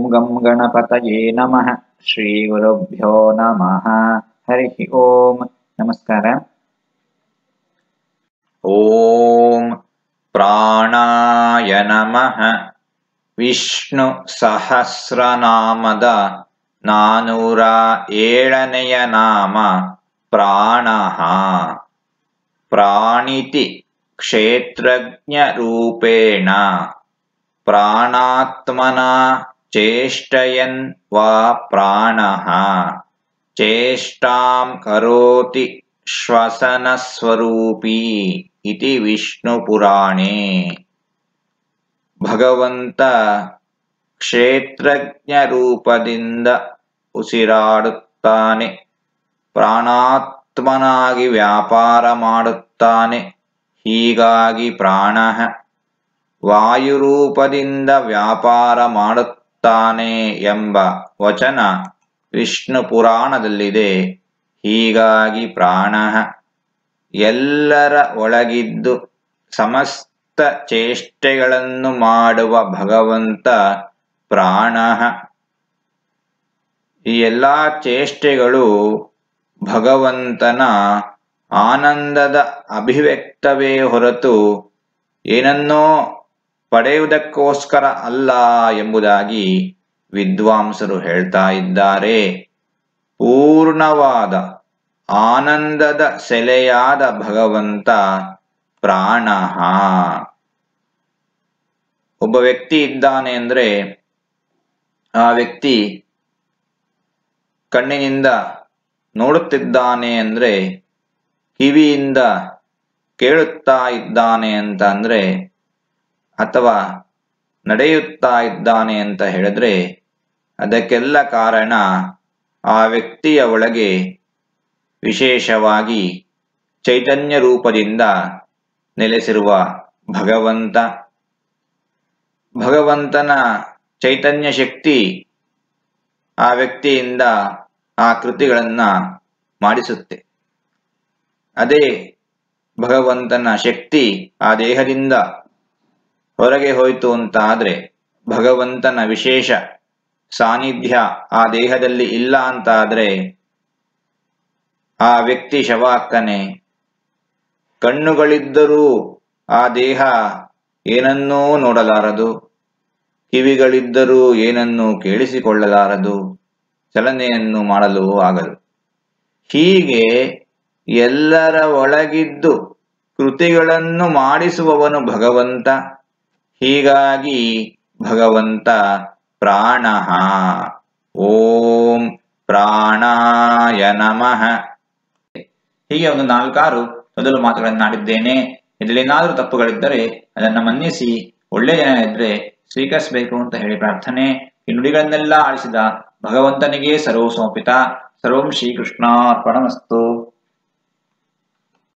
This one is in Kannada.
ಗಂ ಗಣಪತಯೇ ನಮಃ ಶ್ರೀ ಗುರುಭ್ಯೋ ನಮಃ ಹರಿ ಓಂ ನಮಸ್ಕಾರ ಓಂ ಪ್ರಾಣಾಯ ನಮಃ ವಿಷ್ಣು ಸಹಸ್ರನಾಮದ ನಾನೂರ ಏಳನೆಯ ನಾಮ ಪ್ರಾಣಃ ಪ್ರಾಣಿತಿ ಕ್ಷೇತ್ರಜ್ಞರೂಪೇಣ ಪ್ರಾಣಾತ್ಮನ ಚೇಷ್ಟಯನ್ ವಾ ಪ್ರಾಣಃ ಚೇಷ್ಟಾಂ ಕರೋತಿ ಶ್ವಸನಸ್ವರೂಪೀ ಇತಿ ವಿಷ್ಣುಪುರಾಣೇ ಭಗವಂತ ಕ್ಷೇತ್ರಜ್ಞ ರೂಪದಿಂದ ಉಸಿರಾಡುತ್ತಾನೆ ಪ್ರಾಣಾತ್ಮನಾಗಿ ವ್ಯಾಪಾರ ಮಾಡುತ್ತಾನೆ ಹೀಗಾಗಿ ಪ್ರಾಣ ವಾಯುರೂಪದಿಂದ ವ್ಯಾಪಾರ ಮಾಡುತ್ತಾನೆ ಎಂಬ ವಚನ ವಿಷ್ಣು ಪುರಾಣದಲ್ಲಿದೆ ಹೀಗಾಗಿ ಪ್ರಾಣ ಎಲ್ಲರ ಒಳಗಿದ್ದು ಸಮಸ್ತ ಚೇಷ್ಟೆಗಳನ್ನು ಮಾಡುವ ಭಗವಂತ ಪ್ರಾಣ ಈ ಎಲ್ಲ ಚೇಷ್ಟೆಗಳು ಭಗವಂತನ ಆನಂದದ ಅಭಿವ್ಯಕ್ತವೇ ಹೊರತು ಏನನ್ನೋ ಪಡೆಯುವುದಕ್ಕೋಸ್ಕರ ಅಲ್ಲ ಎಂಬುದಾಗಿ ವಿದ್ವಾಂಸರು ಹೇಳ್ತಾ ಇದ್ದಾರೆ ಪೂರ್ಣವಾದ ಆನಂದದ ಸೆಲೆಯಾದ ಭಗವಂತ ಪ್ರಾಣ ಒಬ್ಬ ವ್ಯಕ್ತಿ ಇದ್ದಾನೆ ಅಂದ್ರೆ ಆ ವ್ಯಕ್ತಿ ಕಣ್ಣಿನಿಂದ ನೋಡುತ್ತಿದ್ದಾನೆ ಅಂದ್ರೆ ಕಿವಿಯಿಂದ ಕೇಳುತ್ತಾ ಇದ್ದಾನೆ ಅಂತ ಅಂದ್ರೆ ಅಥವಾ ನಡೆಯುತ್ತಾ ಇದ್ದಾನೆ ಅಂತ ಹೇಳಿದ್ರೆ ಅದಕ್ಕೆಲ್ಲ ಕಾರಣ ಆ ವ್ಯಕ್ತಿಯ ಒಳಗೆ ವಿಶೇಷವಾಗಿ ಚೈತನ್ಯ ರೂಪದಿಂದ ನೆಲೆಸಿರುವ ಭಗವಂತ ಭಗವಂತನ ಚೈತನ್ಯ ಶಕ್ತಿ ಆ ವ್ಯಕ್ತಿಯಿಂದ ಆ ಕೃತಿಗಳನ್ನ ಮಾಡಿಸುತ್ತೆ ಅದೇ ಭಗವಂತನ ಶಕ್ತಿ ಆ ದೇಹದಿಂದ ಹೊರಗೆ ಹೋಯಿತು ಅಂತ ಆದ್ರೆ ಭಗವಂತನ ವಿಶೇಷ ಸಾನ್ನಿಧ್ಯ ಆ ದೇಹದಲ್ಲಿ ಇಲ್ಲ ಅಂತ ಆದ್ರೆ ಆ ವ್ಯಕ್ತಿ ಶವ ಆಗ್ತಾನೆ ಕಣ್ಣುಗಳಿದ್ದರೂ ಆ ದೇಹ ಏನನ್ನೂ ನೋಡಲಾರದು ಕಿವಿಗಳಿದ್ದರೂ ಏನನ್ನೂ ಕೇಳಿಸಿಕೊಳ್ಳಲಾರದು ಚಲನೆಯನ್ನು ಮಾಡಲು ಆಗದು ಹೀಗೆ ಎಲ್ಲರ ಒಳಗಿದ್ದು ಕೃತಿಗಳನ್ನು ಮಾಡಿಸುವವನು ಭಗವಂತ ಹೀಗಾಗಿ ಭಗವಂತ ಪ್ರಾಣ ಓಂ ಪ್ರಾಣಾಯ ನಮಃ ಹೀಗೆ ಒಂದು ನಾಲ್ಕಾರು ಮೊದಲು ಮಾತುಗಳನ್ನಾಡಿದ್ದೇನೆ ಇದರಲ್ಲೇನಾದರೂ ತಪ್ಪುಗಳಿದ್ದರೆ ಅದನ್ನು ಮನ್ನಿಸಿ ಒಳ್ಳೆ ಜನ ಇದ್ರೆ ಸ್ವೀಕರಿಸಬೇಕು ಅಂತ ಹೇಳಿ ಪ್ರಾರ್ಥನೆ ಈ ನುಡಿಗಳನ್ನೆಲ್ಲ ಆಳಿಸಿದ ಭಗವಂತನಿಗೆ ಸರ್ವ ಸಮರ್ಪಿತ ಸರ್ವಂ ಶ್ರೀಕೃಷ್ಣಾರ್ಪಣಮಸ್ತು